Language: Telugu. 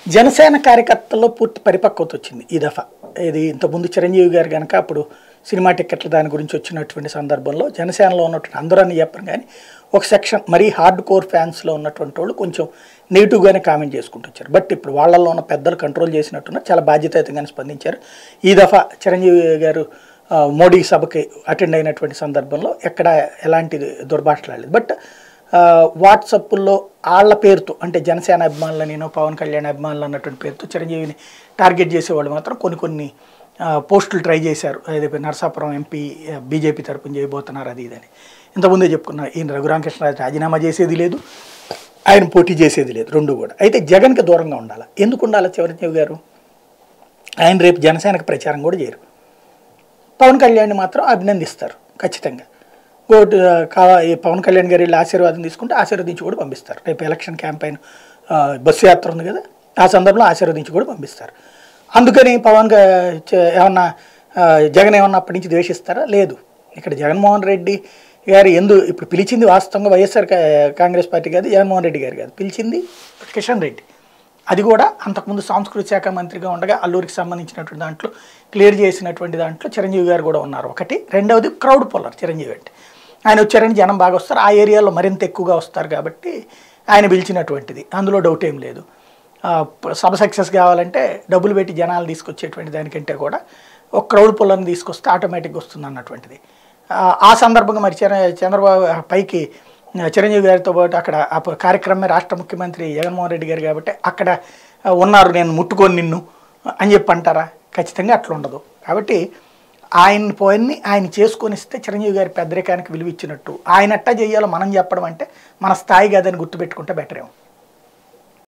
జనసేన కార్యకర్తల్లో పూర్తి పరిపక్వత వచ్చింది ఈ దఫా ఇది ఇంతకుముందు చిరంజీవి గారు కనుక అప్పుడు సినిమా టికెట్ల దాని గురించి వచ్చినటువంటి సందర్భంలో జనసేనలో ఉన్నటువంటి అందరూ అని చెప్పరు కానీ ఒక సెక్షన్ మరీ హార్డ్ కోర్ ఫ్యాన్స్లో ఉన్నటువంటి వాళ్ళు కొంచెం నెగిటివ్గానే కామెంట్ చేసుకుంటూ వచ్చారు బట్ ఇప్పుడు వాళ్ళల్లో ఉన్న పెద్దలు కంట్రోల్ చేసినట్టున్నారు చాలా బాధ్యతాయుతంగానే స్పందించారు ఈ దఫా చిరంజీవి గారు ఆ, మోడీ సభకి అటెండ్ అయినటువంటి సందర్భంలో ఎక్కడ ఎలాంటి దుర్భాషలాడలేదు బట్ వాట్సప్లో వాళ్ళ పేరుతో అంటే జనసేన అభిమానులు నేను పవన్ కళ్యాణ్ అభిమానులు అన్నటువంటి పేరుతో చిరంజీవిని టార్గెట్ చేసేవాళ్ళు మాత్రం కొన్ని కొన్ని ఆ, పోస్టులు ట్రై చేశారు ఏదైతే నరసాపురం ఎంపీ బీజేపీ తరపున చేయబోతున్నారు అది ఇదని ఇంతకుముందే చెప్పుకున్నా ఈయన రఘురామకృష్ణరాజు రాజీనామా చేసేది లేదు ఆయన పోటీ చేసేది లేదు రెండు కూడా అయితే జగన్కి దూరంగా ఉండాలి ఎందుకు ఉండాలి చిరంజీవి గారు ఆయన రేపు జనసేనకు ప్రచారం కూడా చేయరు పవన్ కళ్యాణ్ని మాత్రం అభినందిస్తారు ఖచ్చితంగా ఇంకోటి ఆ, కావా ఈ పవన్ కళ్యాణ్ గారి వీళ్ళు ఆశీర్వాదం తీసుకుంటే ఆశీర్వదించి కూడా పంపిస్తారు రేపు ఎలక్షన్ క్యాంపెయిన్ ఆ, బస్సు యాత్ర ఉంది కదా ఆ సందర్భంలో ఆశీర్వదించి కూడా పంపిస్తారు అందుకని పవన్ గా- చ- ఏమన్నా ఆ, జగన్ ఏమన్నా అప్పటి నుంచి ద్వేషిస్తారా లేదు ఇక్కడ జగన్మోహన్ రెడ్డి గారు ఎందు ఇప్పుడు పిలిచింది వాస్తవంగా వైఎస్ఆర్ కా- కాంగ్రెస్ పార్టీ కాదు జగన్మోహన్ రెడ్డి గారు కాదు పిలిచింది కిషన్ రెడ్డి అది కూడా అంతకుముందు సాంస్కృతిక శాఖ మంత్రిగా ఉండగా అల్లూరికి సంబంధించినటువంటి దాంట్లో క్లియర్ చేసినటువంటి దాంట్లో చిరంజీవి గారు కూడా ఉన్నారు ఒకటి రెండవది క్రౌడ్ పుల్లర్ చిరంజీవి అంటే ఆయన వచ్చారని జనం బాగా వస్తారు ఆ ఏరియాలో మరింత ఎక్కువగా వస్తారు కాబట్టి ఆయన పిలిచినటువంటిది అందులో డౌట్ ఏం లేదు ఆ, ప- సభ సక్సెస్ కావాలంటే డబ్బులు పెట్టి జనాలు తీసుకొచ్చేటువంటి దానికంటే కూడా ఒక క్రౌడ్ పుల్లర్ని తీసుకొస్తే ఆటోమేటిక్గా వస్తుంది అన్నటువంటిది ఆ, ఆ సందర్భంగా మరి చంద్ర చంద్రబాబు పైకి ఆ, చిరంజీవి గారితో పాటు అక్కడ ఆ ప- కార్యక్రమమే రాష్ట్ర ముఖ్యమంత్రి జగన్మోహన్ రెడ్డి గారు కాబట్టి అక్కడ ఆ, ఉన్నారు నేను ముట్టుకొని నిన్ను అని చెప్పి అంటారా ఖచ్చితంగా అట్లా ఉండదు కాబట్టి ఆయన పోయిన్ని ఆయన చేసుకొని ఇస్తే చిరంజీవి గారి పెద్దరికానికి విలువ ఇచ్చినట్టు ఆయన అట్టా చేయాలో మనం చెప్పడం అంటే మన స్థాయి కాదని గుర్తుపెట్టుకుంటే బెటర్ ఏమో